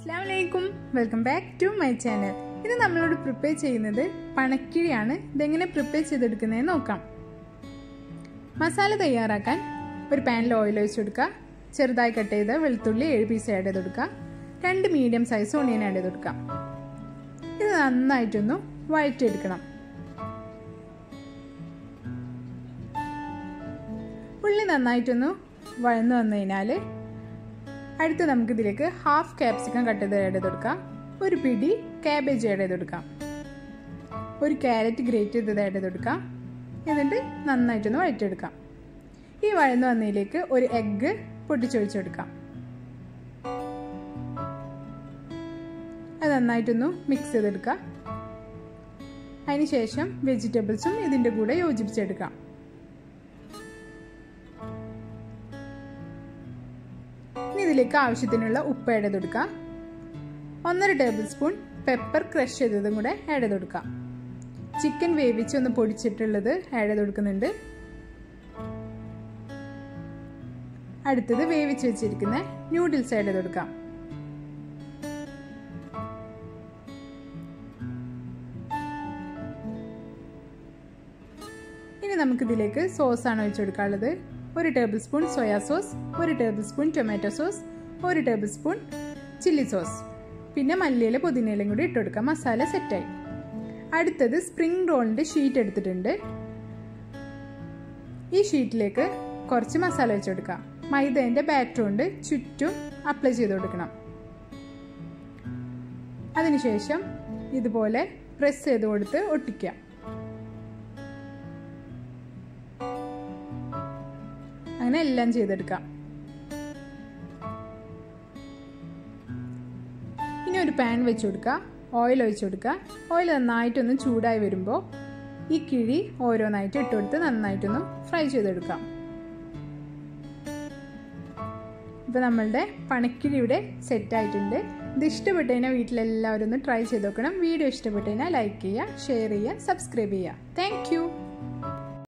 അസ്സാം വലൈക്കും welcome back to my channel ഇത് നമ്മളോട് പ്രിപ്പയർ ചെയ്യുന്നത് പണക്കിഴിയാണ് ഇതെങ്ങനെ പ്രിപ്പയർ ചെയ്തെടുക്കുന്നതെന്ന് നോക്കാം മസാല തയ്യാറാക്കാൻ ഒരു പാനിൽ ഓയിൽ ഒഴിച്ചു കൊടുക്കുക ചെറുതായി കട്ട് ചെയ്ത് വെളുത്തുള്ളി ഏഴ് പീസ് ആഡ് ചെയ്ത് കൊടുക്കുക രണ്ട് മീഡിയം സൈസ് ഓണിയൻ ആഡ് ചെയ്ത് കൊടുക്കാം ഇത് നന്നായിട്ടൊന്ന് വഴറ്റിയെടുക്കണം ഉള്ളി നന്നായിട്ടൊന്ന് വഴന്നു വന്നു കഴിഞ്ഞാൽ അടുത്ത് നമുക്ക് ഇതിലേക്ക് ഹാഫ് ക്യാപ്സിക്കം കട്ട് ചെയ്ത് ആഡ് ചെയ്ത് കൊടുക്കാം ഒരു പിടി ക്യാബേജ് ആഡ് ചെയ്ത് കൊടുക്കാം ഒരു ക്യാരറ്റ് ഗ്രേറ്റ് ചെയ്തത് ആഡ് ചെയ്ത് കൊടുക്കാം എന്നിട്ട് നന്നായിട്ടൊന്ന് വഴറ്റിയെടുക്കാം ഈ വഴന്നു വന്നതിലേക്ക് ഒരു എഗ്ഗ് പൊട്ടിച്ചൊഴിച്ചെടുക്കാം അത് നന്നായിട്ടൊന്ന് മിക്സ് ചെയ്തെടുക്കാം അതിനുശേഷം വെജിറ്റബിൾസും ഇതിൻ്റെ കൂടെ യോജിപ്പിച്ചെടുക്കാം ഇനി ഇതിലേക്ക് ആവശ്യത്തിനുള്ള ഉപ്പ് ആഡ് ചെയ്ത് കൊടുക്കാം ഒന്നര ടേബിൾ സ്പൂൺ പെപ്പർ ക്രഷ് ചെയ്തതും കൂടെ ആഡ് ചെയ്ത് കൊടുക്കാം ചിക്കൻ വേവിച്ച് ഒന്ന് പൊടിച്ചിട്ടുള്ളത് ആഡ് ചെയ്ത് കൊടുക്കുന്നുണ്ട് അടുത്തത് വേവിച്ച് വെച്ചിരിക്കുന്ന ന്യൂഡിൽസ് ആഡ് ചെയ്ത് കൊടുക്കാം ഇനി നമുക്കിതിലേക്ക് സോസാണ് ഒഴിച്ചു കൊടുക്കാനുള്ളത് ഒരു ടേബിൾ സ്പൂൺ സോയാ സോസ് ഒരു ടേബിൾ സ്പൂൺ ടൊമാറ്റോ സോസ് ഒരു ടേബിൾ സ്പൂൺ ചില്ലി സോസ് പിന്നെ മല്ലിയില പുതിനയിലും കൂടി ഇട്ട് കൊടുക്കാം മസാല സെറ്റായി അടുത്തത് സ്പ്രിംഗ് റോളിൻ്റെ ഷീറ്റ് എടുത്തിട്ടുണ്ട് ഈ ഷീറ്റിലേക്ക് കുറച്ച് മസാല വെച്ച് കൊടുക്കാം മൈദേൻ്റെ ബാറ്റർ കൊണ്ട് ചുറ്റും അപ്ലൈ ചെയ്ത് കൊടുക്കണം അതിനുശേഷം ഇതുപോലെ പ്രസ് ചെയ്ത് കൊടുത്ത് ഒട്ടിക്കാം അങ്ങനെ എല്ലാം ചെയ്തെടുക്കാം ഇനി ഒരു പാൻ വെച്ച് കൊടുക്കുക ഓയിൽ ഒഴിച്ചു കൊടുക്കുക ഓയിൽ നന്നായിട്ടൊന്ന് ചൂടായി വരുമ്പോൾ ഈ കിഴി ഓരോന്നായിട്ട് ഇട്ട് കൊടുത്ത് നന്നായിട്ടൊന്ന് ഫ്രൈ ചെയ്തെടുക്കാം ഇപ്പോൾ നമ്മളുടെ പണക്കിഴി ഇവിടെ സെറ്റ് ആയിട്ടുണ്ട് ഇത് ഇഷ്ടപ്പെട്ടു കഴിഞ്ഞാൽ വീട്ടിലെല്ലാവരും ഒന്ന് ട്രൈ ചെയ്ത് നോക്കണം വീഡിയോ ഇഷ്ടപ്പെട്ടു കഴിഞ്ഞാൽ ലൈക്ക് ചെയ്യുക ഷെയർ ചെയ്യുക സബ്സ്ക്രൈബ് ചെയ്യുക താങ്ക്